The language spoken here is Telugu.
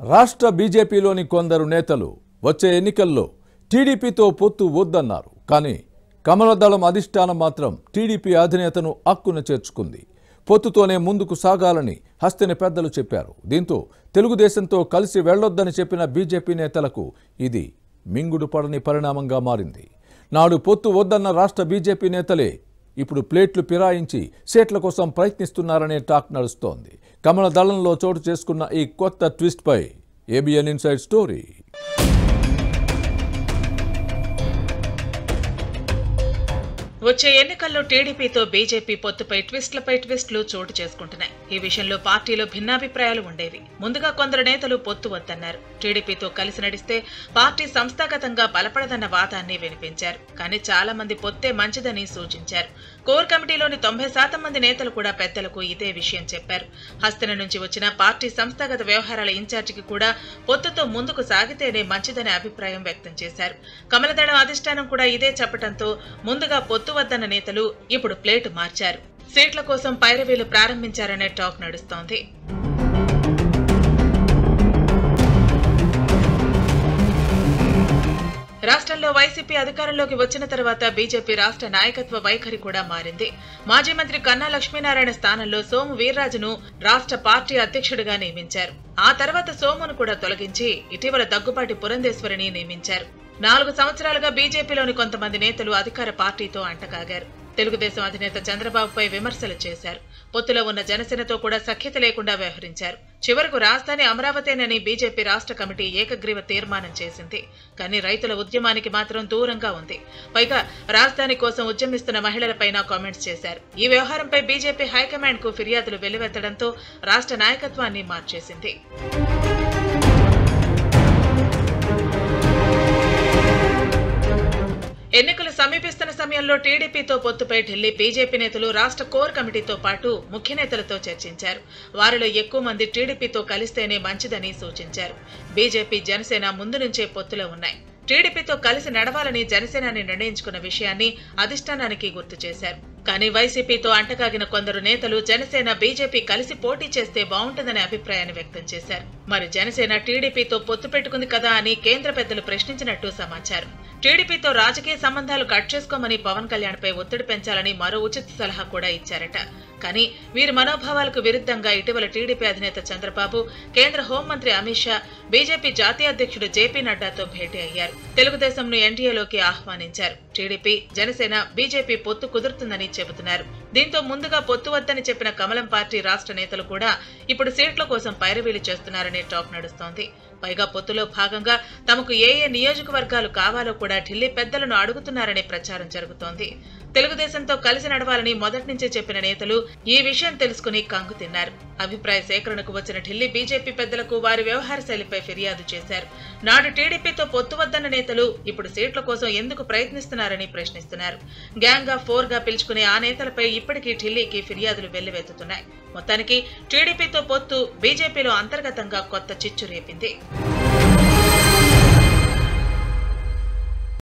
రాష్ట్ర బీజేపీలోని కొందరు నేతలు వచ్చే ఎన్నికల్లో టీడీపీతో పొత్తు వద్దన్నారు కానీ కమలదళం అధిష్టానం మాత్రం టీడీపీ అధినేతను అక్కున చేర్చుకుంది పొత్తుతోనే ముందుకు సాగాలని హస్తిని పెద్దలు చెప్పారు దీంతో తెలుగుదేశంతో కలిసి వెళ్లొద్దని చెప్పిన బీజేపీ నేతలకు ఇది మింగుడు పడని పరిణామంగా మారింది నాడు పొత్తు వద్దన్న రాష్ట్ర బీజేపీ నేతలే ఇప్పుడు ప్లేట్లు పిరాయించి సీట్ల కోసం ప్రయత్నిస్తున్నారనే టాక్ నడుస్తోంది కమల దళంలో చోటు చేసుకున్న ఈ కొత్త ట్విస్ట్పై ఏబిఎన్ ఇన్సైడ్ స్టోరీ వచ్చే ఎన్నికల్లో టీడీపీతో బీజేపీ పొత్తుపై ట్విస్ట్లపై ట్విస్ట్లు చోటు చేసుకుంటున్నాయి ఈ విషయంలో పార్టీలో భిన్నాభిప్రాయాలు ఉండేవి ముందుగా కొందరు నేతలు పొత్తు వద్దన్నారు టీడీపీతో కలిసి నడిస్తే పార్టీ సంస్థాగతంగా బలపడదన్న వాదాన్ని వినిపించారు కానీ చాలా మంది పొత్తే మంచిదని సూచించారు కోర్ కమిటీలోని తొంభై శాతం మంది నేతలు కూడా పెద్దలకు ఇదే విషయం చెప్పారు హస్తిన నుంచి వచ్చిన పార్టీ సంస్థాగత వ్యవహారాల ఇన్ఛార్జికి కూడా పొత్తుతో ముందుకు సాగితేనే మంచిదనే అభిప్రాయం వ్యక్తం చేశారు కమలదళం అధిష్టానం కూడా ఇదే చెప్పడంతో ముందుగా పొత్తు వద్దన్న నేతలు ఇప్పుడు ప్లేటు మార్చారు సీట్ల కోసం పైరవీలు ప్రారంభించారనే టాక్ నడుస్తోంది రాష్ట్రంలో వైసీపీ అధికారంలోకి వచ్చిన తర్వాత బీజేపీ రాష్ట్ర నాయకత్వ వైఖరి కూడా మారింది మాజీ మంత్రి కన్నా లక్ష్మీనారాయణ స్థానంలో సోము వీర్రాజును రాష్ట్ర పార్టీ అధ్యక్షుడిగా నియమించారు ఆ తర్వాత సోమును కూడా తొలగించి ఇటీవల దగ్గుపాటి పురంధేశ్వరిని నియమించారు నాలుగు సంవత్సరాలుగా బీజేపీలోని కొంతమంది నేతలు అధికార పార్టీతో అంటకాగారు తెలుగుదేశం అధినేత చంద్రబాబుపై విమర్శలు చేశారు పొత్తులో ఉన్న జనసేనతో కూడా సఖ్యత లేకుండా వ్యవహరించారు చివరకు రాజధాని అమరావతేనని బీజేపీ రాష్ట్ర కమిటీ ఏకగ్రీవ తీర్మానం చేసింది కానీ రైతుల ఉద్యమానికి మాత్రం దూరంగా ఉంది పైగా రాజధాని కోసం ఉద్యమిస్తున్న మహిళలపైన కామెంట్స్ చేశారు ఈ వ్యవహారంపై బీజేపీ హైకమాండ్ కు ఫిర్యాదులు వెల్లువెత్తడంతో రాష్ట్ర నాయకత్వాన్ని మార్చేసింది ఎన్నికలు సమీపిస్తున్న సమయంలో టీడీపీతో పొత్తుపై ఢిల్లీ బీజేపీ నేతలు రాష్ట్ర కోర్ కమిటీతో పాటు ముఖ్య నేతలతో చర్చించారు వారిలో ఎక్కువ మంది టీడీపీతో కలిస్తేనే మంచిదని సూచించారు బీజేపీ జనసేన ముందు నుంచే పొత్తులో ఉన్నాయి టీడీపీతో కలిసి నడవాలని జనసేనాని నిర్ణయించుకున్న విషయాన్ని అధిష్టానానికి గుర్తు చేశారు కానీ వైసీపీతో అంటకాగిన కొందరు నేతలు జనసేన బీజేపీ కలిసి పోటీ చేస్తే బాగుంటుందనే అభిప్రాయాన్ని వ్యక్తం చేశారు మరి జనసేన టీడీపీతో పొత్తు పెట్టుకుంది కదా అని కేంద్ర పెద్దలు ప్రశ్నించినట్టు సమాచారం టీడీపీతో రాజకీయ సంబంధాలు కట్ చేసుకోమని పవన్ కళ్యాణ్ పై ఒత్తిడి పెంచాలని మరో ఉచిత సలహా కూడా ఇచ్చారట కానీ వీరి మనోభావాలకు విరుద్ధంగా ఇటీవల టీడీపీ అధినేత చంద్రబాబు కేంద్ర హోంమంత్రి అమిత్ షా బీజేపీ జాతీయ అధ్యక్షుడు జేపీ నడ్డాతో భేటీ అయ్యారు తెలుగుదేశంను ఎన్డీఏలోకి ఆహ్వానించారు టీడీపీ జనసేన బీజేపీ పొత్తు కుదురుతుందని చెబుతున్నారు దీంతో ముందుగా పొత్తు వద్దని చెప్పిన కమలం పార్టీ రాష్ట్ర నేతలు కూడా ఇప్పుడు సీట్ల కోసం పైరవీలు చేస్తున్నారనే టాక్ నడుస్తోంది పైగా పొత్తులో భాగంగా తమకు ఏ ఏ నియోజకవర్గాలు కావాలో కూడా ఢిల్లీ పెద్దలను అడుగుతున్నారనే ప్రచారం జరుగుతోంది తెలుగుదేశంతో కలిసి నడవాలని మొదటి నుంచే చెప్పిన నేతలు ఈ విషయం తెలుసుకుని కంగు తిన్నారు అభిప్రాయ సేకరణకు వచ్చిన ఢిల్లీ బీజేపీ పెద్దలకు వారి వ్యవహార శైలిపై ఫిర్యాదు చేశారు నాడు టీడీపీతో పొత్తు వద్దన్న నేతలు ఇప్పుడు సీట్ల కోసం ఎందుకు ప్రయత్నిస్తున్నారని ప్రశ్నిస్తున్నారు గ్యాంగ్ ఆఫ్ ఫోర్ గా పిలుచుకునే ఆ నేతలపై ఇప్పటికీ ఢిల్లీకి ఫిర్యాదులు వెల్లువెత్తుతున్నాయి మొత్తానికి టీడీపీతో పొత్తు బీజేపీలో అంతర్గతంగా కొత్త చిచ్చు రేపింది